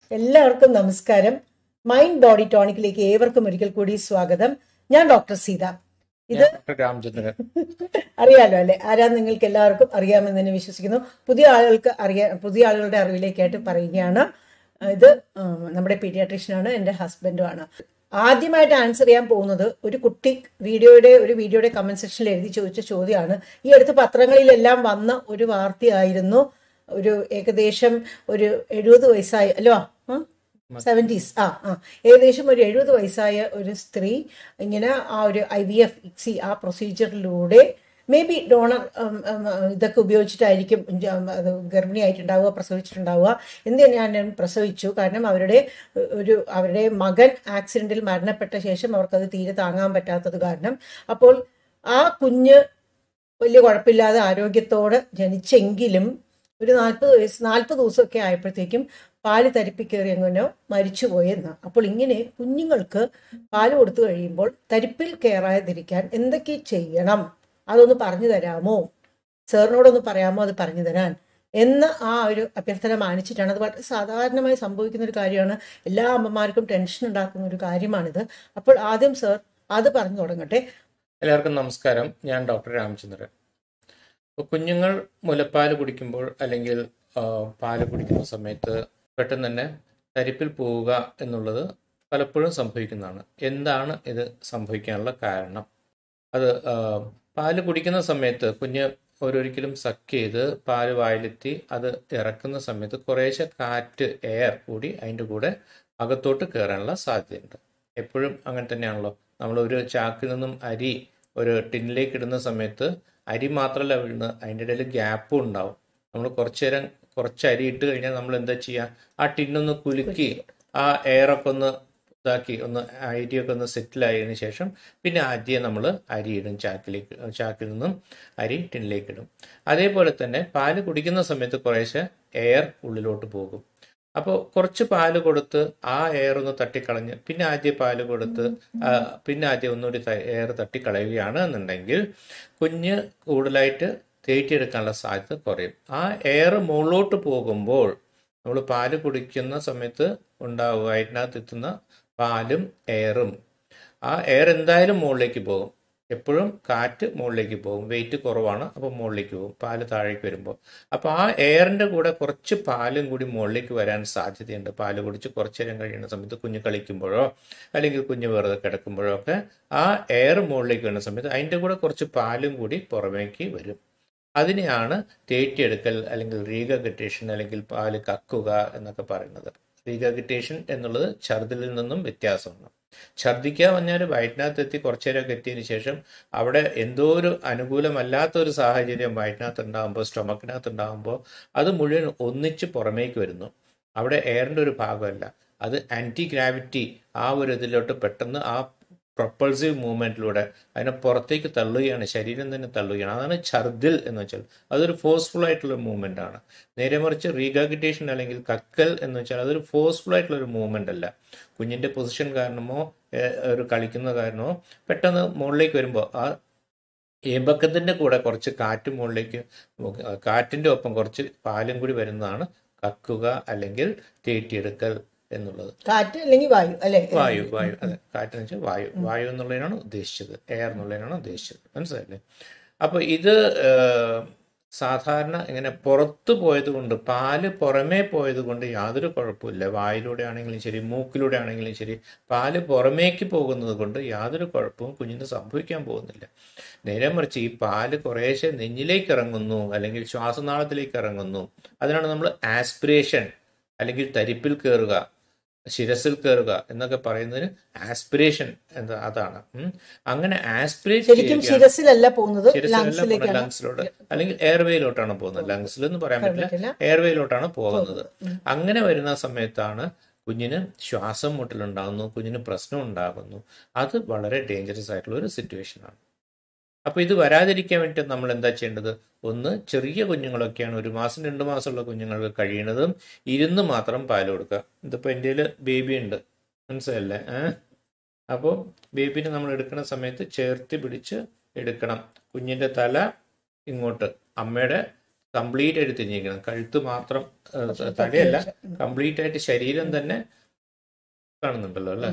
എല്ലാവർക്കും നമസ്കാരം mind body ടോണിക്കിലേക്ക് ഏവർക്കും ഒരിക്കൽ കൂടി സ്വാഗതം ഞാൻ ഡോക്ടർ സീത ഇത് ഞാൻ ഡോക്ടർ രാമചന്ദ്രൻ അറിയാലോ അല്ലെ ആരാ നിങ്ങൾക്ക് എല്ലാവർക്കും അറിയാമെന്ന് തന്നെ വിശ്വസിക്കുന്നു പുതിയ ആളുകൾക്ക് അറിയാൻ പുതിയ ആളുകളുടെ അറിവിലേക്കായിട്ട് പറയുകയാണ് ഇത് ഉം, നമ്മുടെ പീഡിയാട്രീഷ്യനാണ് എൻ്റെ ഹസ്ബൻഡുമാണ് ആദ്യമായിട്ട് ആൻസർ ചെയ്യാൻ പോകുന്നത് ഒരു കുട്ടി വീഡിയോയുടെ ഒരു വീഡിയോയുടെ കമന്റ് സെക്ഷനിൽ എഴുതി ചോദിച്ച ചോദ്യമാണ് ഈ അടുത്ത് പത്രങ്ങളിലെല്ലാം വന്ന ഒരു വാർത്തയായിരുന്നു ഒരു ഏകദേശം ഒരു എഴുപത് വയസ്സായ അല്ലോ സെവൻറ്റീസ് ആ ആ ഏകദേശം ഒരു എഴുപത് വയസ്സായ ഒരു സ്ത്രീ ഇങ്ങനെ ആ ഒരു ഐ വി എഫ് ഇക്സി ആ പ്രൊസീജിയറിലൂടെ മേ ബി ഡോണർ ഇതൊക്കെ ഉപയോഗിച്ചിട്ടായിരിക്കും ജ- അത് ഗർഭിണിയായിട്ടുണ്ടാവുക പ്രസവിച്ചിട്ടുണ്ടാവുക എന്ത് ഞാൻ പ്രസവിച്ചു കാരണം അവരുടെ ഒരു അവരുടെ മകൻ ആക്സിഡന്റിൽ മരണപ്പെട്ട ശേഷം അവർക്കത് തീരെ താങ്ങാൻ പറ്റാത്തത് കാരണം അപ്പോൾ ആ കുഞ്ഞ് വലിയ കുഴപ്പമില്ലാതെ ആരോഗ്യത്തോടെ ജനിച്ചെങ്കിലും ഒരു നാൽപ്പത് വയസ്സ് നാൽപ്പത് ദിവസമൊക്കെ ആയപ്പോഴത്തേക്കും പാല് തരിപ്പിക്കേറി എങ്ങനെയോ മരിച്ചുപോയെന്ന് അപ്പോൾ ഇങ്ങനെ കുഞ്ഞുങ്ങൾക്ക് പാല് കൊടുത്തു കഴിയുമ്പോൾ തരിപ്പിൽ കയറാതിരിക്കാൻ എന്തൊക്കെ ചെയ്യണം അതൊന്ന് പറഞ്ഞു തരാമോ സാറിനോടൊന്ന് പറയാമോ അത് പറഞ്ഞു തരാൻ എന്ന് ആ ഒരു അഭ്യർത്ഥന മാനിച്ചിട്ടാണ് അത് വളരെ സാധാരണമായി സംഭവിക്കുന്ന ഒരു കാര്യമാണ് എല്ലാ അമ്മമാർക്കും ടെൻഷൻ ഉണ്ടാക്കുന്ന ഒരു കാര്യമാണിത് അപ്പോൾ ആദ്യം സാർ അത് പറഞ്ഞു തുടങ്ങട്ടെ എല്ലാവർക്കും നമസ്കാരം ഞാൻ ഡോക്ടർ രാമചന്ദ്രൻ അപ്പോൾ കുഞ്ഞുങ്ങൾ മുലപ്പാൽ കുടിക്കുമ്പോൾ അല്ലെങ്കിൽ ആ, പാല് കുടിക്കുന്ന സമയത്ത് പെട്ടെന്ന് തന്നെ തരിപ്പിൽ പോവുക എന്നുള്ളത് പലപ്പോഴും സംഭവിക്കുന്നതാണ് എന്താണ് ഇത് സംഭവിക്കാനുള്ള കാരണം അത് ആ, പാല് കുടിക്കുന്ന സമയത്ത് കുഞ്ഞ് ഓരോരിക്കലും സക്ക് ചെയ്ത് പാല് വായിലെത്തി അത് ഇറക്കുന്ന സമയത്ത് കുറേശ്ശെ കാറ്റ് എയർ കൂടി അതിൻ്റെ കൂടെ അകത്തോട്ട് കയറാനുള്ള സാധ്യതയുണ്ട് എപ്പോഴും അങ്ങനെ തന്നെയാണല്ലോ നമ്മൾ ഒരു ചാക്കിൽ നിന്നും അരി ഒരു ടിന്നിലേക്ക് ഇടുന്ന സമയത്ത് അരി മാത്രമല്ല വീഴുന്നത് അതിൻ്റെ ഇടയിൽ ഗ്യാപ്പും ഉണ്ടാവും നമ്മൾ കുറച്ചു നേരം കുറച്ച് അരി ഇട്ട് കഴിഞ്ഞാൽ നമ്മൾ എന്താ ചെയ്യുക ആ ടിന്നൊന്ന് കുലുക്കി ആ എയറൊക്കെ ഒന്ന് ഇതാക്കി ഒന്ന് അരിയൊക്കെ ഒന്ന് സെറ്റിൽ ആയതിനു ശേഷം പിന്നെ ആദ്യം നമ്മൾ അരി ഇടും ചാക്കിലേക്ക് ചാക്കിൽ നിന്നും അരി ടിന്നിലേക്ക് ഇടും അതേപോലെ തന്നെ പാല് കുടിക്കുന്ന സമയത്ത് കുറേശ്ശെ എയർ ഉള്ളിലോട്ട് പോകും അപ്പോൾ കുറച്ച് പാല് കൊടുത്ത് ആ എയർ ഒന്ന് തട്ടിക്കളഞ്ഞ് പിന്നെ ആദ്യം പാല് കൊടുത്ത് ആ, പിന്നെ ആദ്യം ഒന്നുകൂടി എയർ തട്ടിക്കളയുകയാണ് എന്നുണ്ടെങ്കിൽ കുഞ്ഞ് കൂടുതലായിട്ട് തേറ്റിയെടുക്കാനുള്ള സാധ്യത കുറയും ആ എയർ മുകളിലോട്ട് പോകുമ്പോൾ നമ്മൾ പാല് കുടിക്കുന്ന സമയത്ത് ഉണ്ടാവുക അതിനകത്ത് എത്തുന്ന പാലും എയറും ആ എയർ എന്തായാലും മുകളിലേക്ക് പോകും എപ്പോഴും കാറ്റ് മുകളിലേക്ക് പോകും വെയിറ്റ് കുറവാണ് അപ്പോൾ മുകളിലേക്ക് പോകും പാല് താഴേക്ക് വരുമ്പോൾ അപ്പോൾ ആ എയറിന്റെ കൂടെ കുറച്ച് പാലും കൂടി മുകളിലേക്ക് വരാൻ സാധ്യതയുണ്ട് പാല് കുടിച്ച് കുറച്ച് നേരം കഴിയുന്ന സമയത്ത് കുഞ്ഞ് കളിക്കുമ്പോഴോ അല്ലെങ്കിൽ കുഞ്ഞ് വെറുതെ കിടക്കുമ്പോഴോ ഒക്കെ ആ എയർ മുകളിലേക്ക് വരുന്ന സമയത്ത് അതിന്റെ കൂടെ കുറച്ച് പാലും കൂടി പുറമേക്ക് വരും അതിനെയാണ് തേറ്റിയെടുക്കൽ അല്ലെങ്കിൽ റീഗഗറ്റേഷൻ അല്ലെങ്കിൽ പാല് കക്കുക എന്നൊക്കെ പറയുന്നത് റീഗഗറ്റേഷൻ എന്നുള്ളത് ഛർദിലിൽ നിന്നും വ്യത്യാസമാണ് ഛർദിക്കുക പറഞ്ഞാൽ വയറ്റിനകത്ത് എത്തി കുറച്ചു നേരമൊക്കെ എത്തിയതിനു ശേഷം അവിടെ എന്തോ ഒരു അനുകൂലമല്ലാത്ത ഒരു സാഹചര്യം വയറ്റിനകത്ത് ഉണ്ടാകുമ്പോൾ സ്റ്റൊമക്കിനകത്ത് ഉണ്ടാകുമ്പോൾ അത് മുഴുവൻ ഒന്നിച്ച് പുറമേക്ക് വരുന്നു അവിടെ എയറിന്റെ ഒരു ഭാഗമല്ല അത് ആന്റി ഗ്രാവിറ്റി ആ ഒരു ഇതിലോട്ട് പെട്ടെന്ന് ആ പ്രൊപ്പൾസീവ് മൂവ്മെന്റിലൂടെ അതിനെ പുറത്തേക്ക് തള്ളുകയാണ് ശരീരം തന്നെ തള്ളുകയാണ് അതാണ് ഛർദിൽ എന്ന് വെച്ചാൽ അതൊരു ഫോഴ്സ്ഫുൾ ആയിട്ടുള്ള മൂവ്മെന്റ് ആണ് നേരെ മറിച്ച് റീഗാഗിറ്റേഷൻ അല്ലെങ്കിൽ കക്കൽ എന്ന് വെച്ചാൽ അതൊരു ഫോഴ്സ്ഫുൾ ആയിട്ടുള്ള ഒരു മൂവ്മെന്റ് അല്ല കുഞ്ഞിന്റെ പൊസിഷൻ കാരണമോ ഏഹ്, ഒരു കളിക്കുന്ന കാരണമോ പെട്ടെന്ന് മുകളിലേക്ക് വരുമ്പോൾ ആ ഏമ്പക്കത്തിന്റെ കൂടെ കുറച്ച് കാറ്റ് മുകളിലേക്ക് മുക- കാറ്റിന്റെ ഒപ്പം കുറച്ച് പാലും കൂടി വരുന്നതാണ് കക്കുക അല്ലെങ്കിൽ തേറ്റിയെടുക്കൽ എന്നുള്ളത് കാറ്റ് അല്ലെങ്കിൽ വായു അല്ലെ വായു വായു അതെ കാറ്റെന്ന് വെച്ചാൽ വായു വായു എന്നുള്ളതിനാണ് ഉദ്ദേശിച്ചത് എയർ എന്നുള്ളതിനാണ് ഉദ്ദേശിച്ചത് മനസ്സിലായില്ലേ അപ്പൊ ഇത് ഏഹ്, സാധാരണ ഇങ്ങനെ പുറത്തു പോയത് കൊണ്ട് പാല് പുറമേ പോയത് കൊണ്ട് യാതൊരു കുഴപ്പമില്ല വായിലൂടെ ആണെങ്കിലും ശരി മൂക്കിലൂടെ ആണെങ്കിലും ശരി പാല് പുറമേക്ക് പോകുന്നത് കൊണ്ട് യാതൊരു കുഴപ്പവും കുഞ്ഞിന് സംഭവിക്കാൻ പോകുന്നില്ല നേരെ മറിച്ച് ഈ പാല് കുറേശ്ശെ നെഞ്ഞിലേക്ക് ഇറങ്ങുന്നു അല്ലെങ്കിൽ ശ്വാസനാളത്തിലേക്ക് ഇറങ്ങുന്നു അതിനാണ് നമ്മൾ ആസ്പിറേഷൻ അല്ലെങ്കിൽ തരിപ്പിൽ കയറുക ശിരസിൽ കയറുക എന്നൊക്കെ പറയുന്നതിന് ആസ്പിറേഷൻ എന്താ അതാണ് ഉം. അങ്ങനെ ആസ്പിറേറ്റ് ശരിക്കും ശിരസിലല്ല പോകുന്നത് ശിരസിലല്ല ലങ്സിലേക്കാണ് ലങ്സിലോട്ട് അല്ലെങ്കിൽ എയർവേയിലോട്ടാണ് പോകുന്നത് ലങ്സിൽ എന്ന് പറയാൻ പറ്റില്ല പറ്റില്ല. എയർവേയിലോട്ടാണ് പോകുന്നത് അങ്ങനെ വരുന്ന സമയത്താണ് കുഞ്ഞിന് ശ്വാസം മുട്ടലുണ്ടാകുന്നു കുഞ്ഞിന് പ്രശ്നം ഉണ്ടാകുന്നു അത് വളരെ ഡേഞ്ചറസ് ആയിട്ടുള്ള ഒരു സിറ്റുവേഷൻ ആണ് അപ്പൊ ഇത് വരാതിരിക്കാൻ വേണ്ടി നമ്മൾ എന്താ ചെയ്യേണ്ടത് ഒന്ന് ചെറിയ കുഞ്ഞുങ്ങളൊക്കെയാണ് ഒരു മാസം രണ്ട് മാസമുള്ള കുഞ്ഞുങ്ങൾക്ക് കഴിയുന്നതും ഇരുന്ന് മാത്രം പാല് കൊടുക്കുക ഇതിപ്പോ എൻ്റെ ബേബി ഉണ്ട് മനസ്സിലല്ലേ ഏഹ് അപ്പോൾ ബേബിനെ നമ്മൾ എടുക്കുന്ന സമയത്ത് ചേർത്ത് പിടിച്ച് എടുക്കണം കുഞ്ഞിന്റെ തല ഇങ്ങോട്ട് അമ്മയുടെ കംപ്ലീറ്റ് ആയിട്ട് തിരിഞ്ഞിരിക്കണം കഴുത്ത് മാത്രം ഏഹ്, തലയല്ല കംപ്ലീറ്റ് ആയിട്ട് ശരീരം തന്നെ കാണുന്നുണ്ടല്ലോ അല്ലെ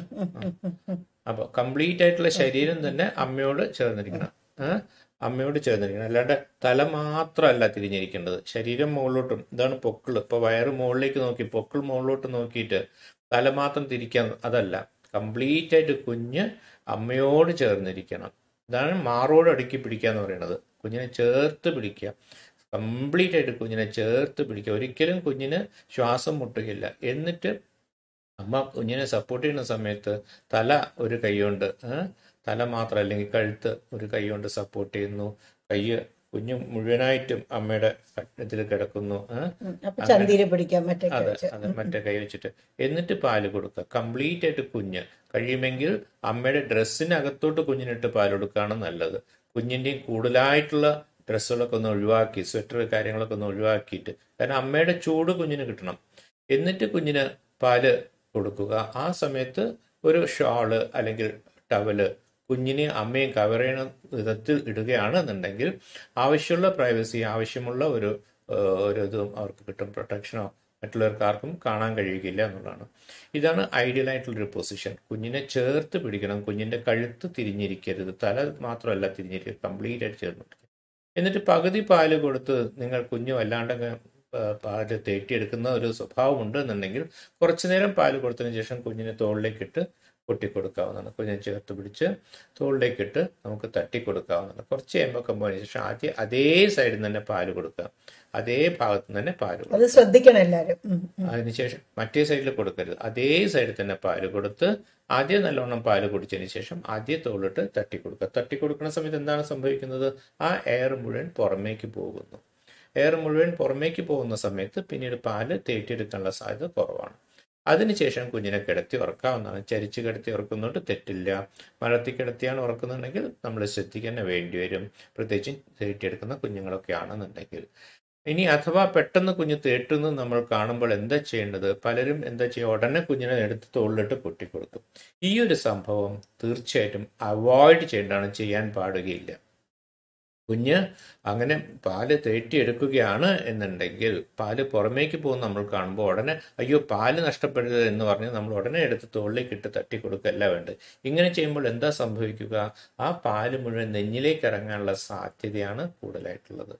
അപ്പൊ കംപ്ലീറ്റ് ആയിട്ടുള്ള ശരീരം തന്നെ അമ്മയോട് ചേർന്നിരിക്കണം ഏഹ്? അമ്മയോട് ചേർന്നിരിക്കണം അല്ലാണ്ട് തല മാത്രമല്ല തിരിഞ്ഞിരിക്കേണ്ടത് ശരീരം മുകളിലോട്ടും ഇതാണ് പൊക്കിള് ഇപ്പൊ വയറ് മുകളിലേക്ക് നോക്കി പൊക്കിൾ മുകളിലോട്ട് നോക്കിയിട്ട് തല മാത്രം തിരിക്കാൻ അതല്ല കംപ്ലീറ്റ് ആയിട്ട് കുഞ്ഞ് അമ്മയോട് ചേർന്നിരിക്കണം ഇതാണ് മാറോട് അടുക്കി പിടിക്കുക എന്ന് പറയുന്നത് കുഞ്ഞിനെ ചേർത്ത് പിടിക്കുക കംപ്ലീറ്റ് ആയിട്ട് കുഞ്ഞിനെ ചേർത്ത് പിടിക്കുക ഒരിക്കലും കുഞ്ഞിന് ശ്വാസം മുട്ടുകയില്ല എന്നിട്ട് അമ്മ കുഞ്ഞിനെ സപ്പോർട്ട് ചെയ്യുന്ന സമയത്ത് തല ഒരു കൈകൊണ്ട് ഏ, തല മാത്രം അല്ലെങ്കിൽ കഴുത്ത് ഒരു കൈ കൊണ്ട് സപ്പോർട്ട് ചെയ്യുന്നു കൈ കുഞ്ഞ് മുഴുവനായിട്ടും അമ്മയുടെ ഇതിൽ കിടക്കുന്നു ഏ. അപ്പൊ ചന്തിയില് പിടിക്കാം മറ്റേ അതെ വെച്ച് അതെ മറ്റേ കൈ വെച്ചിട്ട് എന്നിട്ട് പാല് കൊടുക്കുക കംപ്ലീറ്റ് ആയിട്ട് കുഞ്ഞ് കഴിയുമെങ്കിൽ അമ്മയുടെ ഡ്രസ്സിനകത്തോട്ട് കുഞ്ഞിനിട്ട് പാൽ കൊടുക്കുകയാണ് നല്ലത് കുഞ്ഞിന്റെയും കൂടുതലായിട്ടുള്ള ഡ്രസ്സുകളൊക്കെ ഒന്ന് ഒഴിവാക്കി സ്വെറ്റർ കാര്യങ്ങളൊക്കെ ഒന്ന് ഒഴിവാക്കിയിട്ട് കാരണം അമ്മയുടെ ചൂട് കുഞ്ഞിന് കിട്ടണം എന്നിട്ട് കുഞ്ഞിന് പാല് കൊടുക്കുക ആ സമയത്ത് ഒരു ഷാള് അല്ലെങ്കിൽ ടവല് കുഞ്ഞിനെ അമ്മയും കവർ ചെയ്യുന്ന വിധത്തിൽ ഇടുകയാണ് എന്നുണ്ടെങ്കിൽ ആവശ്യമുള്ള പ്രൈവസി ആവശ്യമുള്ള ഒരു ഏഹ്, ഒരു ഇതും അവർക്ക് കിട്ടും പ്രൊട്ടക്ഷനോ മറ്റുള്ളവർക്ക് ആർക്കും കാണാൻ കഴിയുകയില്ല എന്നുള്ളതാണ് ഇതാണ് ഐഡിയൽ ആയിട്ടുള്ളൊരു പൊസിഷൻ കുഞ്ഞിനെ ചേർത്ത് പിടിക്കണം കുഞ്ഞിന്റെ കഴുത്ത് തിരിഞ്ഞിരിക്കരുത് തല മാത്രമല്ല തിരിഞ്ഞിരിക്കുക കംപ്ലീറ്റ് ആയിട്ട് ചേർന്ന് പിടിക്കുക എന്നിട്ട് പകുതി പാല് കൊടുത്ത് നിങ്ങൾ കുഞ്ഞ് വല്ലാണ്ടങ്ങ് ആ, പാല് തേറ്റിയെടുക്കുന്ന ഒരു സ്വഭാവം ഉണ്ട് എന്നുണ്ടെങ്കിൽ കുറച്ചു നേരം പാല് കൊടുത്തതിന് ശേഷം കുഞ്ഞിനെ തോളിലേക്കിട്ട് കൊട്ടിക്കൊടുക്കാവുന്നതാണ് കുഞ്ഞിനെ ചേർത്ത് പിടിച്ച് തോളിലേക്കിട്ട് നമുക്ക് തട്ടി കൊടുക്കാവുന്നതാണ് കുറച്ച് കഴിയുമ്പോൾ കമ്പോതിന് ശേഷം ആദ്യം അതേ സൈഡിൽ നിന്ന് തന്നെ പാല് കൊടുക്കുക അതേ ഭാഗത്ത് നിന്ന് തന്നെ പാല് കൊടുക്കുക അത് ശ്രദ്ധിക്കണം എല്ലാരും ഉം, ഉം. അതിനുശേഷം മറ്റേ സൈഡിൽ കൊടുക്കരുത് അതേ സൈഡിൽ തന്നെ പാല് കൊടുത്ത് ആദ്യം നല്ലോണം പാല് കുടിച്ചതിന് ശേഷം ആദ്യം തോളിട്ട് തട്ടി കൊടുക്കുക തട്ടി കൊടുക്കുന്ന സമയത്ത് എന്താണ് സംഭവിക്കുന്നത് ആ എയർ മുഴുവൻ പുറമേക്ക് പോകുന്നു എയർ മുഴുവൻ പുറമേക്ക് പോകുന്ന സമയത്ത് പിന്നീട് പാല് തേറ്റിയെടുക്കാനുള്ള സാധ്യത കുറവാണ് അതിനുശേഷം കുഞ്ഞിനെ കിടത്തി ഉറക്കാവുന്നതാണ് ചരിച്ച് കിടത്തി ഉറക്കുന്നതുകൊണ്ട് തെറ്റില്ല മലത്തി കിടത്തിയാണ് ഉറക്കുന്നുണ്ടെങ്കിൽ നമ്മൾ ശ്രദ്ധിക്കാൻ തന്നെ വേണ്ടി വരും പ്രത്യേകിച്ചും തേറ്റിയെടുക്കുന്ന കുഞ്ഞുങ്ങളൊക്കെ ആണെന്നുണ്ടെങ്കിൽ ഇനി അഥവാ പെട്ടെന്ന് കുഞ്ഞ് തേട്ടുന്നു നമ്മൾ കാണുമ്പോൾ എന്താ ചെയ്യേണ്ടത് പലരും എന്താ ചെയ്യുക ഉടനെ കുഞ്ഞിനെ എടുത്ത് തോളിലിട്ട് പൊട്ടിക്കൊടുക്കും ഈ ഒരു സംഭവം തീർച്ചയായിട്ടും അവോയ്ഡ് ചെയ്യേണ്ടതാണ് ചെയ്യാൻ പാടുകയില്ല കുഞ്ഞ് അങ്ങനെ പാല് തേറ്റിയെടുക്കുകയാണ് എന്നുണ്ടെങ്കിൽ പാല് പുറമേക്ക് പോകുന്ന നമ്മൾ കാണുമ്പോൾ ഉടനെ അയ്യോ പാല് നഷ്ടപ്പെടരുത് എന്ന് പറഞ്ഞ് നമ്മൾ ഉടനെ എടുത്ത് തോളിലേക്ക് ഇട്ട് തട്ടി കൊടുക്കല്ല വേണ്ടത് ഇങ്ങനെ ചെയ്യുമ്പോൾ എന്താ സംഭവിക്കുക ആ പാല് മുഴുവൻ നെഞ്ഞിലേക്ക് ഇറങ്ങാനുള്ള സാധ്യതയാണ് കൂടുതലായിട്ടുള്ളത്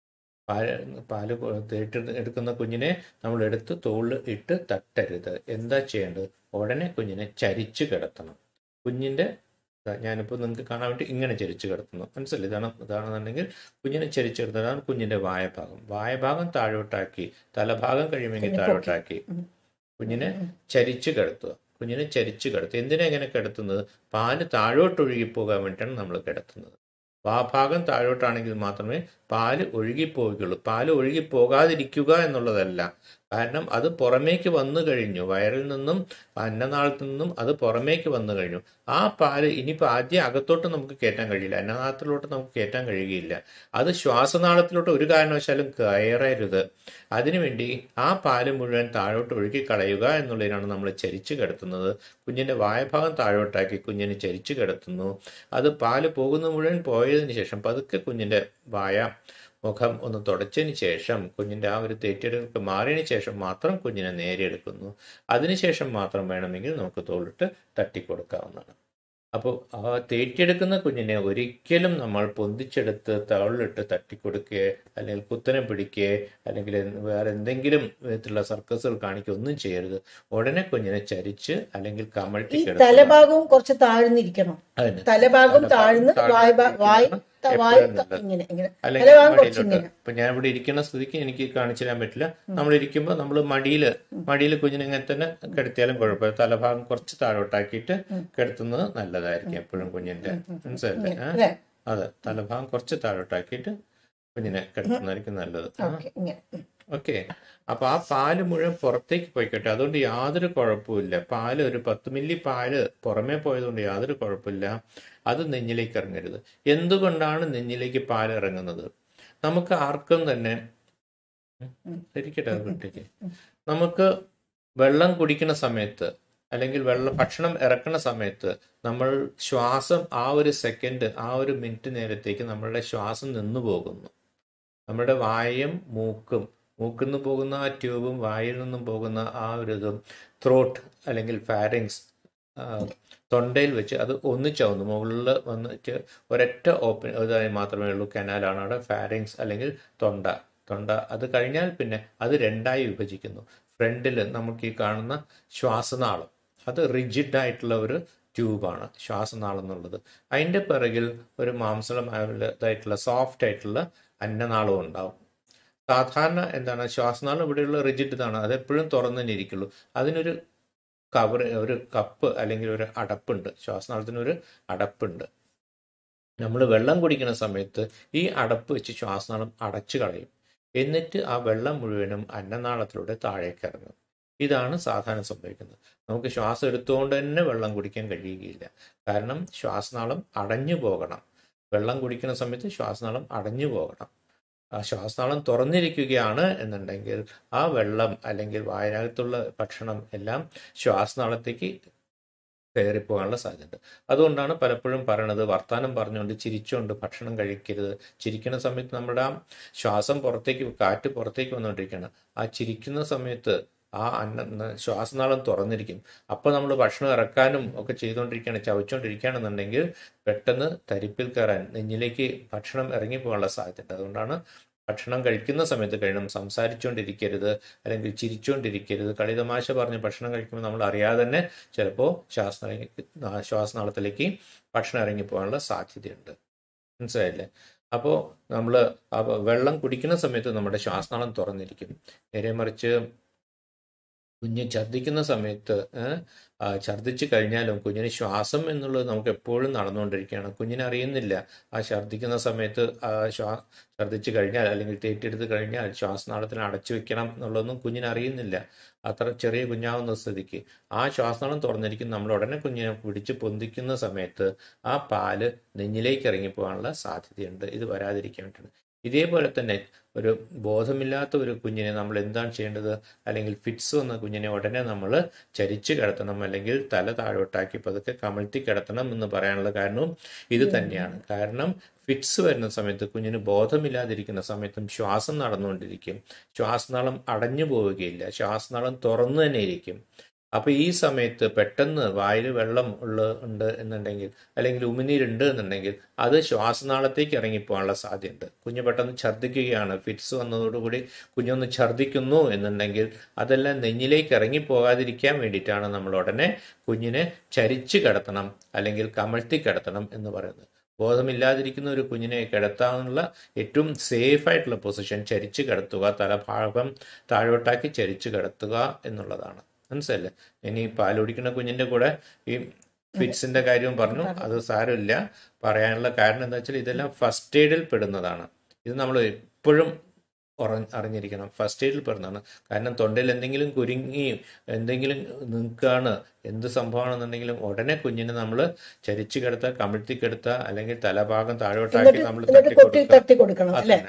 പാല് പാല് കൊ- തേറ്റ് എടുക്കുന്ന കുഞ്ഞിനെ നമ്മൾ എടുത്ത് തോളിൽ ഇട്ട് തട്ടരുത് എന്താ ചെയ്യേണ്ടത് ഉടനെ കുഞ്ഞിനെ ചരിച്ചു കിടത്തണം കുഞ്ഞിന്റെ ദാ ഞാനിപ്പോൾ നിങ്ങൾക്ക് കാണാൻ വേണ്ടി ഇങ്ങനെ ചരിച്ചു കിടത്തുന്നു മനസ്സിലായി ഇതാണ് ഇതാണെന്നുണ്ടെങ്കിൽ കുഞ്ഞിനെ ചരിച്ചു കിടത്തുന്നതാണ് കുഞ്ഞിന്റെ വായഭാഗം വായഭാഗം താഴോട്ടാക്കി തലഭാഗം കഴിയുമെങ്കിൽ പിന്നെ പൊക്കി. താഴോട്ടാക്കി കുഞ്ഞിനെ ചരിച്ചു കിടത്തുക കുഞ്ഞിനെ ചരിച്ചു കിടത്തുക എന്തിനാ ഇങ്ങനെ കിടത്തുന്നത് പാല് താഴോട്ട് ഒഴുകി പോകാൻ വേണ്ടിയിട്ടാണ് നമ്മൾ കിടത്തുന്നത് വാഭാഗം താഴോട്ടാണെങ്കിൽ മാത്രമേ പാല് ഒഴുകിപ്പോവുകയുള്ളൂ പാല് ഒഴുകി പോകാതിരിക്കുക എന്നുള്ളതല്ല കാരണം അത് പുറമേക്ക് വന്നു കഴിഞ്ഞു വയറിൽ നിന്നും അന്നനാളത്തിൽ നിന്നും അത് പുറമേക്ക് വന്നു കഴിഞ്ഞു ആ പാല് ഇനിയിപ്പോൾ ആദ്യം അകത്തോട്ട് നമുക്ക് കയറ്റാൻ കഴിയില്ല അന്നനാളത്തിലോട്ട് നമുക്ക് കയറ്റാൻ കഴിയുകയില്ല അത് ശ്വാസനാളത്തിലോട്ട് ഒരു കാരണവശാലും കയറരുത് അതിനുവേണ്ടി ആ പാല് മുഴുവൻ താഴോട്ട് ഒഴുകി കളയുക എന്നുള്ളതിനാണ് നമ്മൾ ചരിച്ചു കിടത്തുന്നത് കുഞ്ഞിന്റെ വായഭാഗം താഴോട്ടാക്കി കുഞ്ഞിനെ ചരിച്ചു കിടത്തുന്നു അത് പാല് പോകുന്ന മുഴുവൻ പോയതിനു ശേഷം പതുക്കെ കുഞ്ഞിന്റെ വായ മുഖം ഒന്ന് തുടച്ചതിന് ശേഷം കുഞ്ഞിന്റെ ആ ഒരു തെറ്റെടുപ്പ് മാറിയതിനു ശേഷം മാത്രം കുഞ്ഞിനെ നേരെ എടുക്കുന്നു അതിനുശേഷം മാത്രം വേണമെങ്കിൽ നമുക്ക് തോളിട്ട് തട്ടിക്കൊടുക്കാവുന്നതാണ് അപ്പോൾ ആ തേറ്റിയെടുക്കുന്ന കുഞ്ഞിനെ ഒരിക്കലും നമ്മൾ പൊന്തിച്ചെടുത്ത് തവളിലിട്ട് തട്ടിക്കൊടുക്കുകയോ അല്ലെങ്കിൽ കുത്തനെ പിടിക്കുകയോ അല്ലെങ്കിൽ എന്ത് വേറെ എന്തെങ്കിലും വിധത്തിലുള്ള സർക്കസുകൾ കാണിക്കുക ഒന്നും ചെയ്യരുത് ഉടനെ കുഞ്ഞിനെ ചരിച്ച് അല്ലെങ്കിൽ ഈ കമഴ്ത്തി കിടത്തുക തലഭാഗവും കുറച്ച് താഴ്ന്നിരിക്കണം അതന്നെ. തലഭാഗം തലഭാഗം താഴ്ന്ന് താഴ്ന്ന് വായ് ഭാ- വായ് ഇരിക്കണം. ത- എപ്പോഴും വായ് ത- നല്ലത്. ഇങ്ങനെ ഇങ്ങനെ അല്ലെങ്കിൽ തലഭാഗം കുറച്ച് മടിയിലോട്ട് ഇങ്ങനെ ഇപ്പൊ ഞാൻ ഇവിടെ ഇരിക്കുന്ന സ്ഥിതിക്ക് എനിക്ക് കാണിച്ചു തരാൻ പറ്റില്ല നമ്മൾ ഇരിക്കുമ്പോൾ നമ്മൾ മടിയില് മടിയിൽ കുഞ്ഞിനെ ഇങ്ങനെ തന്നെ കിടത്തിയാലും കുഴപ്പമില്ല തലഭാഗം കുറച്ച് താഴോട്ടാക്കിയിട്ട് കിടത്തുന്നത് നല്ലതായിരിക്കും എപ്പോഴും കുഞ്ഞിന്റെ മനസ്സിലല്ലേ ആ? അല്ലേ അതെ തലഭാഗം കുറച്ച് താഴോട്ടാക്കിയിട്ട് കുഞ്ഞിനെ കിടത്തുന്നതായിരിക്കും നല്ലത് ആ ഓക്കെ ഇങ്ങനെ ഉം. ഓക്കെ അപ്പൊ ആ പാല് മുഴുവൻ പുറത്തേക്ക് പോയിക്കോട്ടെ അതുകൊണ്ട് യാതൊരു കുഴപ്പമില്ല പാല് ഒരു പത്ത് മില്ലി പാല് പുറമേ പോയതുകൊണ്ട് യാതൊരു കുഴപ്പമില്ല അത് നെഞ്ഞിലേക്ക് ഇറങ്ങരുത് എന്തുകൊണ്ടാണ് നെഞ്ഞിലേക്ക് പാൽ ഇറങ്ങുന്നത് നമുക്ക് ആർക്കും തന്നെ ഉം, ഇരിക്കട്ടെ അത് വിട്ടേക്ക് നമുക്ക് വെള്ളം കുടിക്കുന്ന സമയത്ത് അല്ലെങ്കിൽ വെള്ളം ഭക്ഷണം ഇറക്കുന്ന സമയത്ത് നമ്മൾ ശ്വാസം ആ ഒരു സെക്കൻഡ് ആ ഒരു മിനിറ്റ് നേരത്തേക്ക് നമ്മളുടെ ശ്വാസം നിന്നു പോകുന്നു നമ്മുടെ വായയും മൂക്കും മൂക്കിൽ നിന്ന് പോകുന്ന ആ ട്യൂബും വായിൽ നിന്നും പോകുന്ന ആ ഒരു ഇതും ത്രോട്ട് അല്ലെങ്കിൽ ഫാരിങ്സ് തൊണ്ടയിൽ വെച്ച് അത് ഒന്നിച്ചാവുന്നു മുകളിൽ വന്നിട്ട് ഒരൊറ്റ ഓപ്പൺ ഇതായി മാത്രമേ ഉള്ളൂ കനാലാണ് അവിടെ ഫാരിങ്സ് അല്ലെങ്കിൽ തൊണ്ട തൊണ്ട അത് കഴിഞ്ഞാൽ പിന്നെ അത് രണ്ടായി വിഭജിക്കുന്നു ഫ്രണ്ടിൽ നമുക്ക് ഈ കാണുന്ന ശ്വാസനാളം അത് റിജിഡ് ആയിട്ടുള്ള ഒരു ട്യൂബാണ് ശ്വാസനാളം എന്നുള്ളത് അതിൻ്റെ പിറകിൽ ഒരു മാംസളമായിട്ടുള്ള സോഫ്റ്റ് ആയിട്ടുള്ള അന്നനാളവും ഉണ്ടാവും സാധാരണ എന്താണ് ശ്വാസനാളം ഇവിടെയുള്ള റിജിഡ് ഇതാണ് അത് എപ്പോഴും തുറന്നു തന്നെ ഇരിക്കുള്ളൂ അതിനൊരു കവർ ഒരു കപ്പ് അല്ലെങ്കിൽ ഒരു അടപ്പുണ്ട് ശ്വാസനാളത്തിന് ഒരു അടപ്പുണ്ട് നമ്മൾ വെള്ളം കുടിക്കുന്ന സമയത്ത് ഈ അടപ്പ് വെച്ച് ശ്വാസനാളം അടച്ചു കളയും എന്നിട്ട് ആ വെള്ളം മുഴുവനും അന്നനാളത്തിലൂടെ താഴേക്ക് ഇറങ്ങും ഇതാണ് സാധാരണ സംഭവിക്കുന്നത് നമുക്ക് ശ്വാസം എടുത്തുകൊണ്ട് തന്നെ വെള്ളം കുടിക്കാൻ കഴിയുകയില്ല കാരണം ശ്വാസനാളം അടഞ്ഞു പോകണം വെള്ളം കുടിക്കുന്ന സമയത്ത് ശ്വാസനാളം അടഞ്ഞു പോകണം ആ ശ്വാസനാളം തുറന്നിരിക്കുകയാണ് എന്നുണ്ടെങ്കിൽ ആ വെള്ളം അല്ലെങ്കിൽ വായനകത്തുള്ള ഭക്ഷണം എല്ലാം ശ്വാസനാളത്തേക്ക് കയറിപ്പോകാനുള്ള സാധ്യത അതുകൊണ്ടാണ് പലപ്പോഴും പറയണത് വർത്താനം പറഞ്ഞുകൊണ്ട് ചിരിച്ചുകൊണ്ട് ഭക്ഷണം കഴിക്കരുത് ചിരിക്കുന്ന സമയത്ത് നമ്മുടെ ആ ശ്വാസം പുറത്തേക്ക് കാറ്റ് പുറത്തേക്ക് വന്നുകൊണ്ടിരിക്കുകയാണ് ആ ചിരിക്കുന്ന സമയത്ത് ആ അന്ന ശ്വാസനാളം തുറന്നിരിക്കും അപ്പോൾ നമ്മൾ ഭക്ഷണം ഇറക്കാനും ഒക്കെ ചെയ്തുകൊണ്ടിരിക്കുകയാണ് ചവച്ചുകൊണ്ടിരിക്കുകയാണെന്നുണ്ടെങ്കിൽ പെട്ടെന്ന് തരിപ്പിൽ കയറാൻ നെഞ്ഞിലേക്ക് ഭക്ഷണം ഇറങ്ങിപ്പോകാനുള്ള സാധ്യത അതുകൊണ്ടാണ് ഭക്ഷണം കഴിക്കുന്ന സമയത്ത് കഴിയണം സംസാരിച്ചുകൊണ്ടിരിക്കരുത് അല്ലെങ്കിൽ ചിരിച്ചുകൊണ്ടിരിക്കരുത് കളിതമാശ പറഞ്ഞ് ഭക്ഷണം കഴിക്കുമ്പോൾ നമ്മൾ അറിയാതെ തന്നെ ചിലപ്പോൾ ശ്വാസ ശ്വാസനാളത്തിലേക്ക് ഭക്ഷണം ഇറങ്ങിപ്പോകാനുള്ള സാധ്യതയുണ്ട് മനസ്സിലായില്ലേ അപ്പോൾ നമ്മൾ വെള്ളം കുടിക്കുന്ന സമയത്ത് നമ്മുടെ ശ്വാസനാളം തുറന്നിരിക്കും നേരെ മറിച്ച് കുഞ്ഞ് ഛർദ്ദിക്കുന്ന സമയത്ത് ഛർദ്ദിച്ചു കഴിഞ്ഞാലും കുഞ്ഞിന് ശ്വാസം എന്നുള്ളത് നമുക്ക് എപ്പോഴും നടന്നുകൊണ്ടിരിക്കുകയാണ് കുഞ്ഞിനെ അറിയുന്നില്ല ആ ഛർദ്ദിക്കുന്ന സമയത്ത് ശ്വാ ഛർദ്ദിച്ചു കഴിഞ്ഞാൽ അല്ലെങ്കിൽ തേറ്റെടുത്ത് കഴിഞ്ഞാൽ ശ്വാസനാളത്തിന് അടച്ചു വെക്കണം എന്നുള്ളതൊന്നും കുഞ്ഞിന് അറിയുന്നില്ല അത്ര ചെറിയ കുഞ്ഞാവുന്ന സ്ഥിതിക്ക് ആ ശ്വാസനാളം തുറന്നിരിക്കും നമ്മൾ ഉടനെ കുഞ്ഞിനെ പിടിച്ച് പൊന്തിക്കുന്ന സമയത്ത് ആ പാല് നെഞ്ഞിലേക്ക് ഇറങ്ങിപ്പോകാനുള്ള സാധ്യതയുണ്ട് ഇത് വരാതിരിക്കാൻ വേണ്ടിയിട്ട് ഇതേപോലെ തന്നെ ഒരു ബോധമില്ലാത്ത ഒരു കുഞ്ഞിനെ നമ്മൾ എന്താണ് ചെയ്യേണ്ടത് അല്ലെങ്കിൽ ഫിറ്റ്സ് വന്ന കുഞ്ഞിനെ ഉടനെ നമ്മൾ ചരിച്ച് കിടത്തണം അല്ലെങ്കിൽ തല താഴോട്ടാക്കി പതുക്കെ കമഴ്ത്തി കിടത്തണം എന്ന് പറയാനുള്ള കാരണവും ഇത് തന്നെയാണ് കാരണം ഫിറ്റ്സ് വരുന്ന സമയത്ത് കുഞ്ഞിന് ബോധമില്ലാതിരിക്കുന്ന സമയത്തും ശ്വാസം നടന്നുകൊണ്ടിരിക്കും ശ്വാസനാളം അടഞ്ഞു പോവുകയില്ല ശ്വാസനാളം തുറന്നു തന്നെ ഇരിക്കും അപ്പൊ ഈ സമയത്ത് പെട്ടെന്ന് വായിൽ വെള്ളം ഉള്ള ഉണ്ട് എന്നുണ്ടെങ്കിൽ അല്ലെങ്കിൽ ഉമിനീരുണ്ട് എന്നുണ്ടെങ്കിൽ അത് ശ്വാസനാളത്തേക്ക് ഇറങ്ങിപ്പോകാനുള്ള സാധ്യതയുണ്ട് കുഞ്ഞ് പെട്ടെന്ന് ഛർദ്ദിക്കുകയാണ് ഫിറ്റ്സ് വന്നതോടുകൂടി കുഞ്ഞൊന്ന് ഛർദ്ദിക്കുന്നു എന്നുണ്ടെങ്കിൽ അതെല്ലാം നെഞ്ഞിലേക്ക് ഇറങ്ങിപ്പോകാതിരിക്കാൻ വേണ്ടിയിട്ടാണ് നമ്മൾ ഉടനെ കുഞ്ഞിനെ ചരിച്ച് കിടത്തണം അല്ലെങ്കിൽ കമഴ്ത്തി കിടത്തണം എന്ന് പറയുന്നത് ബോധമില്ലാതിരിക്കുന്ന ഒരു കുഞ്ഞിനെ കിടത്താനുള്ള ഏറ്റവും സേഫ് ആയിട്ടുള്ള പൊസിഷൻ ചരിച്ച് കിടത്തുക തലഭാഗം താഴോട്ടാക്കി ചരിച്ച് കിടത്തുക എന്നുള്ളതാണ് മനസ്സിലല്ലേ ഇനി പാലുടിക്കുന്ന കുഞ്ഞിന്റെ കൂടെ ഈ ഫിറ്റ്സിന്റെ കാര്യവും പറഞ്ഞു അത് സാരമില്ല പറയാനുള്ള കാരണം എന്താ വെച്ചാൽ ഇതെല്ലാം ഫസ്റ്റ് എയ്ഡിൽ പെടുന്നതാണ് ഇത് നമ്മൾ എപ്പോഴും അറിഞ്ഞിരിക്കണം ഫസ്റ്റ് എയ്ഡിൽ പെടുന്നതാണ് കാരണം തൊണ്ടയിൽ എന്തെങ്കിലും കുരുങ്ങി എന്തെങ്കിലും നിൽക്കുകയാണ് എന്ത് സംഭവമാണെന്നുണ്ടെങ്കിലും ഉടനെ കുഞ്ഞിനെ നമ്മൾ ചരിച്ചു കിടത്ത കമിഴ്ത്തി കിടത്ത അല്ലെങ്കിൽ തലഭാഗം താഴോട്ടാക്കി നമ്മൾ തട്ടി കൊടുക്കണം അല്ലേ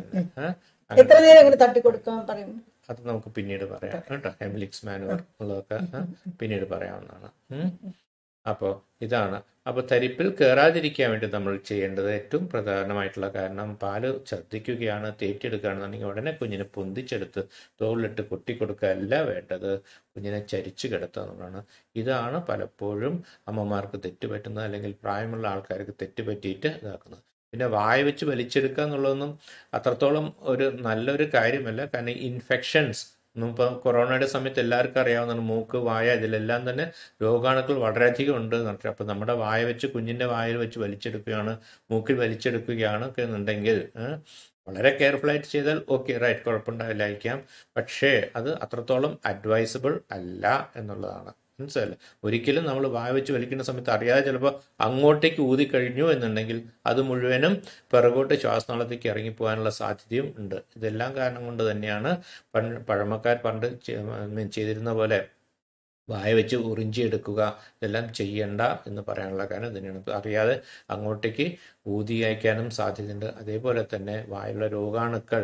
എത്ര നേരം അങ്ങനെ തട്ടി കൊടുക്കാൻ പറയും അത് നമുക്ക് പിന്നീട് പറയാം കേട്ടോ ഹെമിലിക്സ് മാനുവർ ഉള്ളതൊക്കെ പിന്നീട് പറയാവുന്നതാണ് അപ്പോൾ ഇതാണ് അപ്പോൾ തരിപ്പിൽ കയറാതിരിക്കാൻ വേണ്ടി നമ്മൾ ചെയ്യേണ്ടത് ഏറ്റവും പ്രധാനമായിട്ടുള്ള കാരണം പാല് ഛർദ്ദിക്കുകയാണ് തേറ്റിയെടുക്കുകയാണെന്നുണ്ടെങ്കിൽ ഉടനെ കുഞ്ഞിനെ പൊന്തിച്ചെടുത്ത് തോളിലിട്ട് കൊട്ടിക്കൊടുക്കുക അല്ല വേണ്ടത് കുഞ്ഞിനെ ചരിച്ചു കിടത്തുക എന്നുള്ളതാണ് ഇതാണ് പലപ്പോഴും അമ്മമാർക്ക് തെറ്റുപറ്റുന്നത് അല്ലെങ്കിൽ പ്രായമുള്ള ആൾക്കാർക്ക് തെറ്റുപറ്റിയിട്ട് ഇതാക്കുന്നത് പിന്നെ വായ വെച്ച് വലിച്ചെടുക്കുക എന്നുള്ളതൊന്നും അത്രത്തോളം ഒരു നല്ലൊരു കാര്യമല്ല കാരണം ഇൻഫെക്ഷൻസ് ഇപ്പം കൊറോണയുടെ സമയത്ത് എല്ലാവർക്കും അറിയാവുന്നതാണ് മൂക്ക് വായ ഇതിലെല്ലാം തന്നെ രോഗാണുക്കൾ വളരെയധികം ഉണ്ട് എന്നിട്ട് അപ്പം നമ്മുടെ വായ വെച്ച് കുഞ്ഞിൻ്റെ വായിൽ വെച്ച് വലിച്ചെടുക്കുകയാണ് മൂക്കിൽ വലിച്ചെടുക്കുകയാണ് ഒക്കെ എന്നുണ്ടെങ്കിൽ വളരെ കെയർഫുൾ ആയിട്ട് ചെയ്താൽ ഓക്കെ റൈറ്റ് കുഴപ്പമുണ്ടാവില്ലായിരിക്കാം പക്ഷേ അത് അത്രത്തോളം അഡ്വൈസബിൾ അല്ല എന്നുള്ളതാണ് മനസ്സിലല്ലേ ഒരിക്കലും നമ്മൾ വായ വെച്ച് വലിക്കുന്ന സമയത്ത് അറിയാതെ ചിലപ്പോൾ അങ്ങോട്ടേക്ക് ഊതി കഴിഞ്ഞു എന്നുണ്ടെങ്കിൽ അത് മുഴുവനും പിറകോട്ട് ശ്വാസനാളത്തേക്ക് ഇറങ്ങിപ്പോകാനുള്ള സാധ്യതയും ഉണ്ട് ഇതെല്ലാം കാരണം കൊണ്ട് തന്നെയാണ് പഴമക്കാർ പണ്ട് ചെയ്തിരുന്ന പോലെ വായ വെച്ച് ഉറിഞ്ചിയെടുക്കുക ഇതെല്ലാം ചെയ്യണ്ട എന്ന് പറയാനുള്ള കാരണം തന്നെയാണ് അറിയാതെ അങ്ങോട്ടേക്ക് ഊതി അയക്കാനും സാധ്യതയുണ്ട് അതേപോലെ തന്നെ വായുള്ള രോഗാണുക്കൾ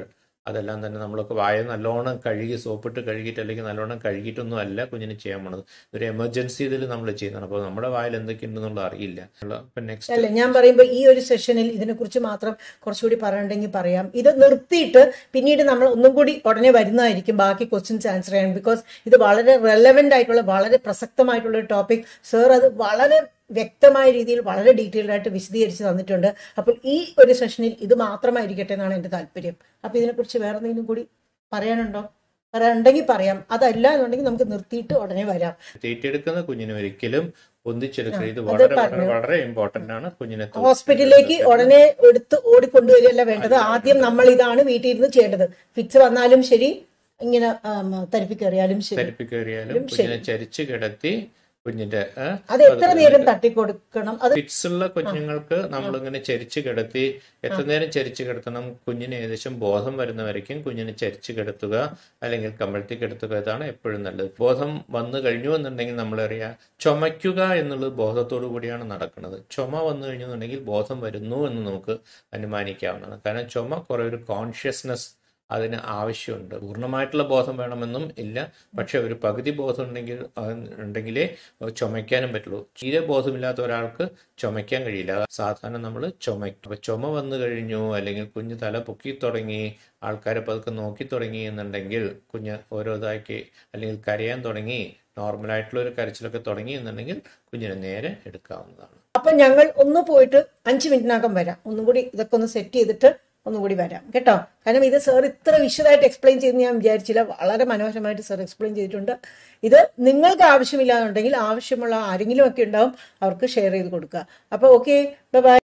അതെല്ലാം തന്നെ നമ്മളൊക്കെ വായ നല്ലോണം കഴുകി സോപ്പിട്ട് കഴുകിയിട്ട് അല്ലെങ്കിൽ നല്ലോണം കഴുകിയിട്ടൊന്നും അല്ല കുഞ്ഞിന് ചെയ്യാൻ പോണത് ഒരു എമർജൻസി ഇതിൽ നമ്മൾ ചെയ്യുന്നതാണ് അപ്പോൾ നമ്മുടെ വായിൽ എന്തൊക്കെയുണ്ടെന്നുള്ള അറിയില്ല അപ്പം നെക്സ്റ്റ് അല്ല ഞാൻ പറയുമ്പോൾ ഈ ഒരു സെഷനിൽ ഇതിനെക്കുറിച്ച് മാത്രം കുറച്ചുകൂടി പറയണ്ടെങ്കിൽ പറയാം ഇത് നിർത്തിയിട്ട് പിന്നീട് നമ്മൾ ഒന്നും കൂടി ഉടനെ വരുന്നതായിരിക്കും ബാക്കി ക്വസ്റ്റ്യൻസ് ആൻസർ ചെയ്യാൻ ബിക്കോസ് ഇത് വളരെ റെലവെന്റ് ആയിട്ടുള്ള വളരെ പ്രസക്തമായിട്ടുള്ള ഒരു ടോപ്പിക് സർ അത് വളരെ വ്യക്തമായ രീതിയിൽ വളരെ ഡീറ്റെയിൽഡ് ആയിട്ട് വിശദീകരിച്ച് തന്നിട്ടുണ്ട് അപ്പോൾ ഈ ഒരു സെഷനിൽ ഇത് മാത്രമായിരിക്കട്ടെ എന്നാണ് എൻ്റെ താല്പര്യം അപ്പോൾ ഇതിനെക്കുറിച്ച് വേറെ എന്തെങ്കിലും കൂടി പറയാനുണ്ടോ പറയാനുണ്ടെങ്കിൽ പറയാം അതല്ല എന്നുണ്ടെങ്കിൽ നമുക്ക് നിർത്തിയിട്ട് ഉടനെ വരാം തീറ്റെടുക്കുന്ന കുഞ്ഞിന് ഒരിക്കലും ഒന്നിച്ചെടുക്കുക ഇത് അത് വളരെ വളരെ പറഞ്ഞു. വളരെ ഇമ്പോർട്ടന്റ് ആണ് കുഞ്ഞിനെ തൂ- ഹോസ്പിറ്റലിലേക്ക് ഉടനെ എടുത്ത് ഓടിക്കൊണ്ടുവരികയല്ല വേണ്ടത് ആദ്യം നമ്മൾ ഇതാണ് വീട്ടിൽ ഇരുന്ന് ചെയ്യേണ്ടത് ഫിക്സ് വന്നാലും ശരി ഇങ്ങനെ ആം, തരിപ്പിക്കേറിയാലും ശരി തെരപ്പി കയറിയാലും കുഞ്ഞിനെ ചരിച്ച് കിടത്തി കുഞ്ഞിന്റെ ഏ, അത് എത്ര നേരം തട്ടിക്കൊടുക്കണം അത് ഫിറ്റ്സ് ഉള്ള കുഞ്ഞുങ്ങൾക്ക് നമ്മളിങ്ങനെ ചരിച്ച് കിടത്തി എത്ര നേരം ചരിച്ച് കിടത്തണം കുഞ്ഞിന് ഏകദേശം ബോധം വരുന്നവരേക്കും കുഞ്ഞിനെ ചരിച്ച് കിടത്തുക അല്ലെങ്കിൽ കമഴ്ത്തി കിടത്തുക ഇതാണ് എപ്പോഴും നല്ലത് ബോധം വന്നു കഴിഞ്ഞു എന്നുണ്ടെങ്കിൽ നമ്മളറിയാം ചുമയ്ക്കുക എന്നുള്ളത് ബോധത്തോടു കൂടിയാണ് നടക്കുന്നത് ചുമ വന്നു കഴിഞ്ഞു എന്നുണ്ടെങ്കിൽ ബോധം വരുന്നു എന്ന് നമുക്ക് അനുമാനിക്കാവുന്നതാണ് കാരണം ചുമ കുറെ ഒരു കോൺഷ്യസ്നെസ് അതിന് ആവശ്യമുണ്ട് പൂർണ്ണമായിട്ടുള്ള ബോധം വേണമെന്നും ഇല്ല പക്ഷെ ഒരു പകുതി ബോധം ഉണ്ടെങ്കിൽ അത് ഉണ്ടെങ്കിലേ ചുമയ്ക്കാനും പറ്റുള്ളൂ തീരെ ബോധമില്ലാത്ത ഒരാൾക്ക് ചുമയ്ക്കാൻ കഴിയില്ല സാധാരണ നമ്മൾ ചുമയ്ക്കും അപ്പൊ ചുമ വന്നു കഴിഞ്ഞു അല്ലെങ്കിൽ കുഞ്ഞ് തല പൊക്കി തുടങ്ങി ആൾക്കാരെ പതുക്കെ നോക്കി തുടങ്ങി എന്നുണ്ടെങ്കിൽ കുഞ്ഞ് ഓരോ ഇതാക്കി അല്ലെങ്കിൽ കരയാൻ തുടങ്ങി നോർമലായിട്ടുള്ള ഒരു കരച്ചിലൊക്കെ തുടങ്ങി എന്നുണ്ടെങ്കിൽ കുഞ്ഞിനെ നേരെ എടുക്കാവുന്നതാണ് അപ്പൊ ഞങ്ങൾ ഒന്ന് പോയിട്ട് അഞ്ച് മിനിറ്റിനകം വരാം ഒന്നും കൂടി ഇതൊക്കെ ഒന്ന് സെറ്റ് ചെയ്തിട്ട് ഒന്നും കൂടി വരാം കേട്ടോ കാരണം ഇത് സാർ ഇത്ര വിശദമായിട്ട് എക്സ്പ്ലെയിൻ ചെയ്യുന്ന ഞാൻ വിചാരിച്ചില്ല വളരെ മനോഹരമായിട്ട് സാർ എക്സ്പ്ലെയിൻ ചെയ്തിട്ടുണ്ട് ഇത് നിങ്ങൾക്ക് ആവശ്യമില്ലാന്നുണ്ടെങ്കിൽ ആവശ്യമുള്ള ആരെങ്കിലും ഒക്കെ ഉണ്ടാവും അവർക്ക് ഷെയർ ചെയ്ത് കൊടുക്കുക അപ്പൊ ഓക്കെ ബൈ